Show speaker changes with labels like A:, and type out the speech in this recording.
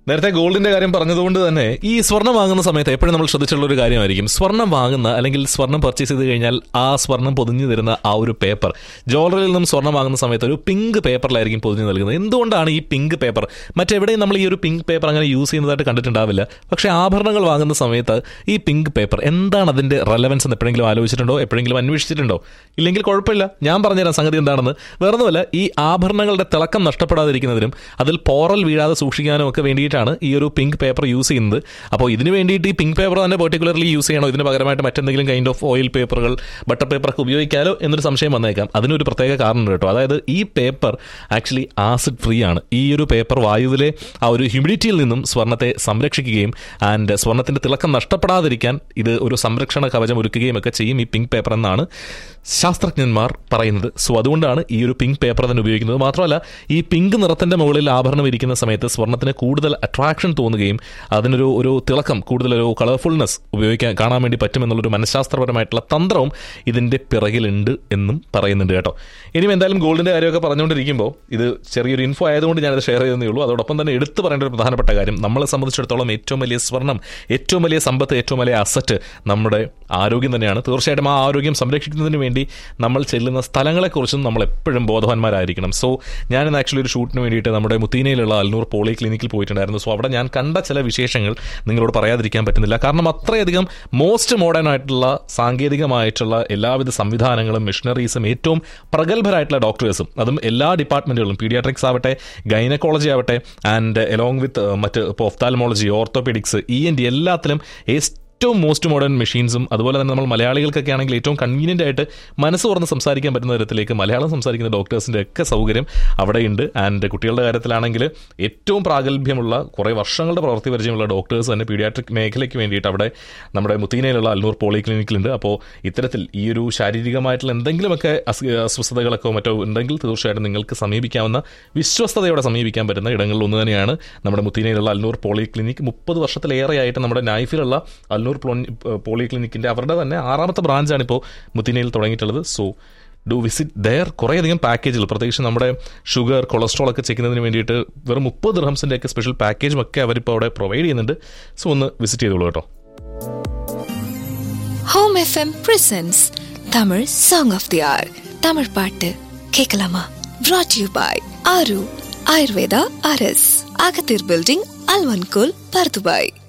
A: നേരത്തെ ഗോൾഡിന്റെ കാര്യം പറഞ്ഞതുകൊണ്ട് തന്നെ ഈ സ്വർണ്ണം വാങ്ങുന്ന സമയത്ത് എപ്പോഴും നമ്മൾ ശ്രദ്ധിച്ചുള്ള ഒരു കാര്യമായിരിക്കും സ്വർണ്ണം വാങ്ങുന്ന അല്ലെങ്കിൽ സ്വർണ്ണം പർച്ചേസ് ചെയ്ത് കഴിഞ്ഞാൽ ആ സ്വർണ്ണം പൊതിഞ്ഞു തരുന്ന ആ ഒരു പേപ്പർ ജ്വല്ലറിയിൽ നിന്നും സ്വർണ്ണം വാങ്ങുന്ന സമയത്ത് ഒരു പിങ്ക് പേപ്പറിലായിരിക്കും പൊതിഞ്ഞു നൽകുന്നത് എന്തുകൊണ്ടാണ് ഈ പിങ്ക് പേപ്പർ മറ്റെവിടെയും നമ്മൾ ഈ ഒരു പിങ്ക് പേപ്പർ അങ്ങനെ യൂസ് ചെയ്യുന്നതായിട്ട് കണ്ടിട്ടുണ്ടാവില്ല പക്ഷേ ആഭരണങ്ങൾ വാങ്ങുന്ന സമയത്ത് ഈ പിങ്ക് പേപ്പർ എന്താണ് അതിന്റെ റെലവൻസ് എന്ന് എപ്പോഴെങ്കിലും ആലോചിച്ചിട്ടുണ്ടോ എപ്പോഴെങ്കിലും അന്വേഷിച്ചിട്ടുണ്ടോ ഇല്ലെങ്കിൽ കുഴപ്പമില്ല ഞാൻ പറഞ്ഞുതരാം സംഗതി എന്താണെന്ന് വേറൊന്നുമല്ല ഈ ആഭരണങ്ങളുടെ തിളക്കം നഷ്ടപ്പെടാതിരിക്കുന്നതിനും അതിൽ പോറൽ വീഴാതെ സൂക്ഷിക്കാനും ഒക്കെ വേണ്ടിയിട്ടാണ് ഈ ഒരു പിങ്ക് പേപ്പർ യൂസ് ചെയ്യുന്നത് അപ്പോൾ ഇതിന് വേണ്ടിയിട്ട് ഈ പിങ്ക് പേപ്പർ തന്നെ പെർട്ടിക്കുലർലി യൂസ് ചെയ്യണോ ഇതിന് പകരമായിട്ട് മറ്റെന്തെങ്കിലും കൈൻഡ് ഓഫ് ഓയിൽ പേപ്പറുകൾ ബട്ടർ പേപ്പറൊക്കെ ഉപയോഗിക്കാലോ എന്നൊരു സംശയം വന്നേക്കാം അതിനൊരു പ്രത്യേക കാരണമുണ്ട് കേട്ടോ അതായത് ഈ പേപ്പർ ആക്ച്വലി ആസിഡ് ഫ്രീ ആണ് ഈ ഒരു പേപ്പർ വായുവിലെ ആ ഒരു ഹ്യൂമിഡിറ്റിയിൽ നിന്നും സ്വർണ്ണത്തെ സംരക്ഷിക്കുകയും ആൻഡ് സ്വർണ്ണത്തിന്റെ തിളക്കം നഷ്ടപ്പെടാതിരിക്കാൻ ഇത് ഒരു സംരക്ഷണ കവചം ഒരുക്കുകയും ഒക്കെ ചെയ്യും ഈ പിങ്ക് പേപ്പർ എന്നാണ് ശാസ്ത്രജ്ഞന്മാർ പറയുന്നത് സോ അതുകൊണ്ടാണ് ഈ ഒരു പിങ്ക് പേപ്പർ തന്നെ ഉപയോഗിക്കുന്നത് മാത്രമല്ല ഈ പിങ്ക് നിറത്തിന്റെ മുകളിൽ ആഭരണം ഇരിക്കുന്ന സമയത്ത് സ്വർണ്ണത്തിന് കൂടുതൽ അട്രാക്ഷൻ തോന്നുകയും അതിനൊരു ഒരു തിളക്കം കൂടുതൽ ഒരു കളർഫുൾനെസ് ഉപയോഗിക്കാൻ കാണാൻ വേണ്ടി പറ്റുമെന്നുള്ളൊരു മനഃശാസ്ത്രപരമായിട്ടുള്ള തന്ത്രവും ഇതിന്റെ പിറകിലുണ്ട് എന്നും പറയുന്നുണ്ട് കേട്ടോ ഇനിയും എന്തായാലും ഗോൾഡിന്റെ കാര്യമൊക്കെ പറഞ്ഞുകൊണ്ടിരിക്കുമ്പോൾ ഇത് ചെറിയൊരു ഇൻഫോ ആയതുകൊണ്ട് ഞാനത് ഷെയർ ചെയ്യുന്നേ ഉള്ളൂ അതോടൊപ്പം തന്നെ എടുത്തു പറയേണ്ട ഒരു പ്രധാനപ്പെട്ട കാര്യം നമ്മളെ സംബന്ധിച്ചിടത്തോളം ഏറ്റവും വലിയ സ്വർണം ഏറ്റവും വലിയ സമ്പത്ത് ഏറ്റവും വലിയ അസറ്റ് നമ്മുടെ ആരോഗ്യം തന്നെയാണ് തീർച്ചയായിട്ടും ആ ആരോഗ്യം സംരക്ഷിക്കുന്നതിന് വേണ്ടി നമ്മൾ ചെല്ലുന്ന സ്ഥലങ്ങളെക്കുറിച്ചും നമ്മൾ എപ്പോഴും ബോധവാന്മാരായിരിക്കണം സോ ഞാൻ ഇന്ന് ആക്ച്വലി ഒരു ഷൂട്ടിന് വേണ്ടിയിട്ട് നമ്മുടെ മുത്തീനയിലുള്ള അൽനൂർ പോളി ക്ലിനിക്കിൽ പോയിട്ടുണ്ടായിരുന്നു സോ അവിടെ ഞാൻ കണ്ട ചില വിശേഷങ്ങൾ നിങ്ങളോട് പറയാതിരിക്കാൻ പറ്റുന്നില്ല കാരണം അത്രയധികം മോസ്റ്റ് മോഡേൺ ആയിട്ടുള്ള സാങ്കേതികമായിട്ടുള്ള എല്ലാവിധ സംവിധാനങ്ങളും മിഷനറീസും ഏറ്റവും പ്രഗത്ഭരായിട്ടുള്ള ഡോക്ടേഴ്സും അതും എല്ലാ ഡിപ്പാർട്ട്മെന്റുകളും പീഡിയാട്രിക്സ് ആവട്ടെ ഗൈനക്കോളജി ആവട്ടെ ആൻഡ് എലോങ് വിത്ത് മറ്റ് ഇപ്പോൾ ophthalmology orthopaedics E N T എല്ലാത്തിലും ഏറ്റവും മോസ്റ്റ് മോഡേൺ മെഷീൻസും അതുപോലെ തന്നെ നമ്മൾ മലയാളികൾക്കൊക്കെ ആണെങ്കിൽ ഏറ്റവും കൺവീനിയൻ്റ് ആയിട്ട് മനസ്സ് തുറന്ന് സംസാരിക്കാൻ പറ്റുന്ന തരത്തിലേക്ക് മലയാളം സംസാരിക്കുന്ന ഡോക്ടേഴ്സിൻ്റെ ഒക്കെ സൗകര്യം അവിടെയുണ്ട് ആൻഡ് കുട്ടികളുടെ കാര്യത്തിലാണെങ്കിൽ ഏറ്റവും പ്രാഗൽഭ്യമുള്ള കുറേ വർഷങ്ങളുടെ പ്രവൃത്തി പരിചയമുള്ള ഡോക്ടേഴ്സ് തന്നെ പീഡിയാട്രിക് മേഖലയ്ക്ക് വേണ്ടിയിട്ട് അവിടെ നമ്മുടെ മുത്തീനയിലുള്ള അൽനൂർ പോളി ക്ലിനിക്കിലുണ്ട് അപ്പോൾ ഇത്തരത്തിൽ ഈ ഒരു ശാരീരികമായിട്ടുള്ള എന്തെങ്കിലുമൊക്കെ അസ്- അസ്വസ്ഥതകളൊക്കെ മറ്റോ ഉണ്ടെങ്കിൽ തീർച്ചയായിട്ടും നിങ്ങൾക്ക് സമീപിക്കാവുന്ന വിശ്വസ്തയോടെ സമീപിക്കാൻ പറ്റുന്ന ഇടങ്ങളിൽ ഒന്ന് തന്നെയാണ് നമ്മുടെ മുത്തീനയിലുള്ള അൽനൂർ പോളി ക്ലിനിക് മുപ്പത് വർഷത്തിലേറെയായിട്ട് നമ്മുടെ നൈഫിലുള്ള അൽനൂർ പ്ലോൺ- പോളി ക്ലിനിക്കിന്റെ അവരുടെ തന്നെ ആറാമത്തെ ബ്രാഞ്ചാണ് ഇപ്പോൾ മുത്തീനയിൽ തുടങ്ങിയിട്ടുള്ളത് സോ ഡു വിസിറ്റ് ദയർ കുറേയധികം പാക്കേജുകൾ പ്രത്യേകിച്ച് നമ്മുടെ ഷുഗർ കൊളസ്ട്രോൾ ഒക്കെ ചെക്കുന്നതിന് വേണ്ടിയിട്ട് വെറും മുപ്പത് ദിർഹംസിൻ്റെ ഒക്കെ സ്പെഷ്യൽ പാക്കേജും ഒക്കെ അവരിപ്പോൾ അവിടെ പ്രൊവൈഡ് ചെയ്യുന്നുണ്ട് സോ ഒന്ന് വിസിറ്റ് ചെയ്തോളൂ കേട്ടോ
B: home FM presents Tamil song of the hour Tamil பாட்டு கேட்கலாமா brought you by Aaru Ayurveda அரஸ் அகத்தீர் பில்டிங் அல்வன்கோல் பர்துபாய்